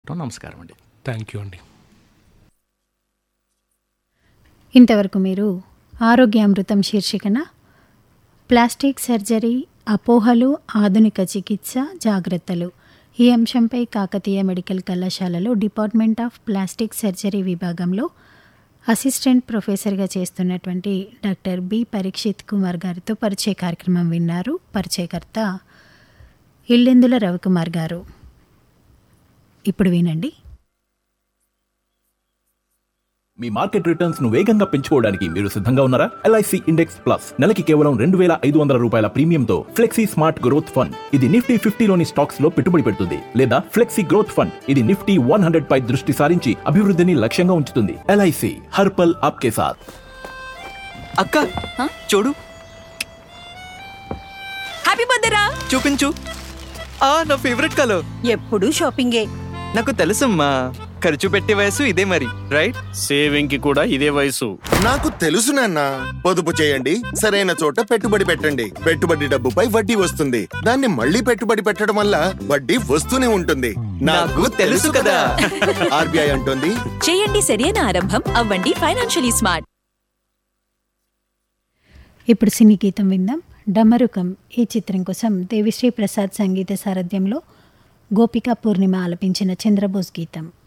కోరుకుంటాం నమస్కారం అండి థ్యాంక్ యూ అండి ఇంతవరకు మీరు ఆరోగ్యామృతం శీర్షికన ప్లాస్టిక్ సర్జరీ అపోహలు ఆధునిక చికిత్స జాగ్రత్తలు ఈ అంశంపై కాకతీయ మెడికల్ కళాశాలలో డిపార్ట్మెంట్ ఆఫ్ ప్లాస్టిక్ సర్జరీ విభాగంలో అసిస్టెంట్ ప్రొఫెసర్గా చేస్తున్నటువంటి డాక్టర్ బి పరీక్షిత్ కుమార్ గారితో పరిచయ కార్యక్రమం విన్నారు పరిచయకర్త ఇల్లెందుల రవికుమార్ గారు ఇప్పుడు వినండి మీ మార్కెట్ రిటర్న్స్ ను వేగంగా పెంచుకోవడానికి మీరు సిద్ధంగా ఉన్నారా ఎల్ఐసి ఇండెక్స్ ప్లస్ నెలకి కేవలం రెండు వేల ఐదు వందల రూపాయల ప్రీమియంతో ఫ్లెక్సీ స్మార్ట్ గ్రోత్ ఫండ్ ఇది నిఫ్టీ ఫిఫ్టీలోని స్టాక్స్ లో పెట్టుబడి పెడుతుంది లేదా ఫ్లెక్సీ గ్రోత్ ఫండ్ ఇది నిఫ్టీ వన్ హండ్రెడ్ పై దృష్టి సారించి అభివృద్ధిని లక్ష్యంగా ఉంచుతుంది ఎల్ఐసి హర్పల్ ఆప్కే సాత్ అక్క చూడు హ్యాపీ బర్త్డే రా చూపించు ఆ నా ఫేవరెట్ కలర్ ఎప్పుడు షాపింగే నాకు తెలుసమ్మా ఖర్చు పెట్టే వయసు ఇదే మరి రైట్ సేవింగ్ కి కూడా ఇదే వయసు నాకు తెలుసు నాన్న పొదుపు చేయండి సరైన చోట పెట్టుబడి పెట్టండి పెట్టుబడి డబ్బుపై వడ్డీ వస్తుంది దాన్ని మళ్ళీ పెట్టుబడి పెట్టడం వల్ల వడ్డీ వస్తూనే ఉంటుంది నాకు తెలుసు కదా. ఆర్బీఐ అంటుంది చేయండి సరైన ఆరంభం అవ్వండి ఫైనాన్షియలీ స్మార్ట్ ఇప్పుడు సినీ గీతం విందాం డమరుకం ఈ చిత్రం కోసం దేవిశ్రీ ప్రసాద్ సంగీత సారథ్యంలో గోపిక పూర్ణిమ ఆలపించిన చంద్రబోస్ గీతం